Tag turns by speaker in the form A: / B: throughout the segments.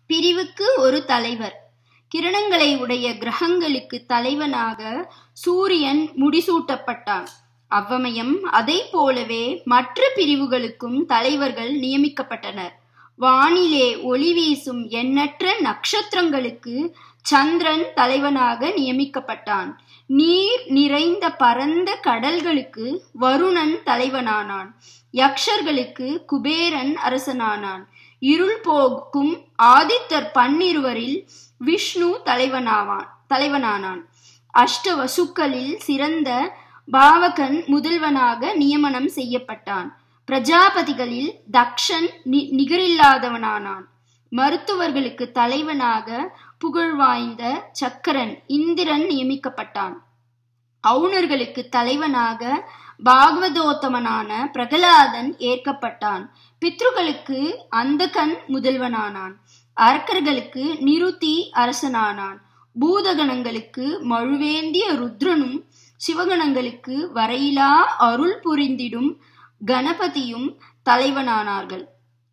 A: பிரிவுக்கு ஒரு தலைவர் கிரணங்களை உடைய கிரகங்களுக்கு தலைவனாக சூரியன் முடிசூட்டப்பட்டான் அவ்வமயம் அதை போலவே மற்ற பிரிவுகளுக்கும் தலைவர்கள் நியமிக்கப்பட்டனர் வானிலே ஒளி வீசும் எண்ணற்ற நட்சத்திரங்களுக்கு சந்திரன் தலைவனாக நியமிக்கப்பட்டான் நீர் நிறைந்த பரந்த கடல்களுக்கு வருணன் தலைவனானான் யக்ஷர்களுக்கு குபேரன் அரசனானான் இருள் போக்கும் ஆதித்தர் பன்னிருவரில் விஷ்ணு தலைவனாவான் தலைவனானான் அஷ்ட வசுக்களில் சிறந்த பாவகன் முதல்வனாக நியமனம் செய்யப்பட்டான் பிரஜாபதிகளில் தக்ஷன் நிகரில்லாதவனானான் மருத்துவர்களுக்கு தலைவனாக புகழ்வாய்ந்த சக்கரன் இந்திரன் நியமிக்கப்பட்டான் அவுணர்களுக்கு தலைவனாக பாகவதோத்தமனான பிரகலாதன் ஏற்கப்பட்டான் பித்ருகளுக்கு அந்தகன் முதல்வனானான் அரக்கர்களுக்கு நிருதி அரசனானான் பூதகணங்களுக்கு மழுவேந்திய ருத்ரனும் சிவகணங்களுக்கு வரையிலா அருள் புரிந்திடும் கணபதியும் தலைவனானார்கள்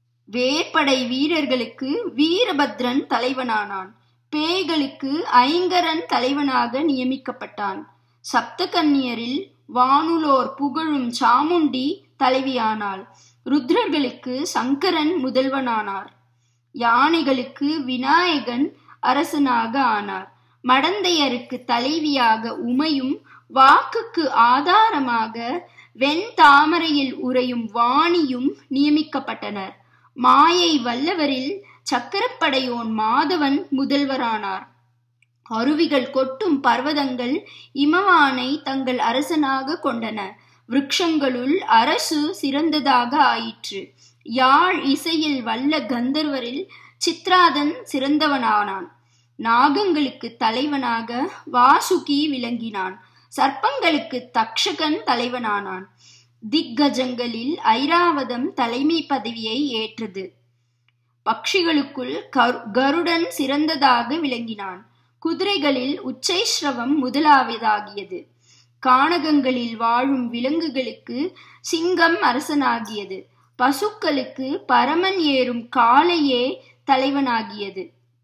A: வேற்படை வீரர்களுக்கு வீரபத்ரன் தலைவனானான் பேய்களுக்கு ஐங்கரன் தலைவனாக நியமிக்கப்பட்டான் சப்தகன்னியரில் வானுலோர் புகழும் சாமுண்டி தலைவியானாள் ருத்ரர்களுக்கு சங்கரன் முதல்வனானார் யானைகளுக்கு விநாயகன் அரசனாக ஆனார் மடந்தையருக்கு தலைவியாக உமையும் வாக்குக்கு ஆதாரமாக வெண் தாமரையில் உறையும் வாணியும் நியமிக்கப்பட்டனர் மாயை வல்லவரில் சக்கரப்படையோன் மாதவன் முதல்வரானார் அருவிகள் கொட்டும் பர்வதங்கள் இமவானை தங்கள் அரசனாக கொண்டன விருட்சங்களுள் அரசு சிறந்ததாக ஆயிற்று யாழ் இசையில் வல்ல கந்தர்வரில் சித்ராதன் சிறந்தவனானான் நாகங்களுக்கு தலைவனாக வாசுகி விளங்கினான் சர்ப்பங்களுக்கு தக்ஷகன் தலைவனானான் திக்கஜங்களில் ஐராவதம் தலைமை பதவியை ஏற்றது பக்ஷிகளுக்குள் கருடன் சிறந்ததாக விளங்கினான் குதிரைகளில் உச்சைஸ்ரவம் முதலாவதாகியது கானகங்களில் வாழும் விலங்குகளுக்கு சிங்கம் அரசனாகியது பசுக்களுக்கு பரமன் ஏறும் காளையே தலைவனாகியது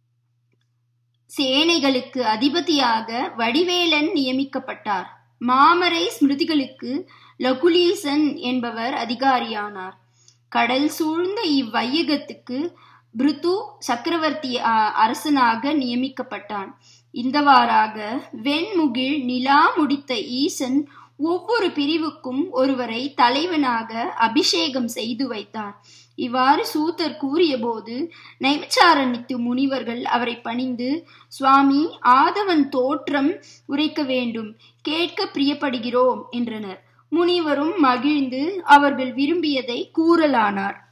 A: சேனைகளுக்கு அதிபதியாக வடிவேலன் நியமிக்கப்பட்டார் மாமரை ஸ்மிருதிகளுக்கு லகுலீசன் என்பவர் அதிகாரியானார் கடல் சூழ்ந்த இவ்வையகத்துக்கு பிருத்து சக்கரவர்த்தி அரசனாக நியமிக்கப்பட்டான் இந்தவாறாக வெண்முகில் நிலா முடித்த ஈசன் ஒவ்வொரு பிரிவுக்கும் ஒருவரை தலைவனாக அபிஷேகம் செய்து வைத்தார் இவ்வாறு சூத்தர் கூறியபோது நைமச்சாரணித்து முனிவர்கள் அவரை பணிந்து சுவாமி ஆதவன் தோற்றம் உரைக்க வேண்டும் கேட்க பிரியப்படுகிறோம் என்றனர் முனிவரும் மகிழ்ந்து அவர்கள் விரும்பியதை கூறலானார்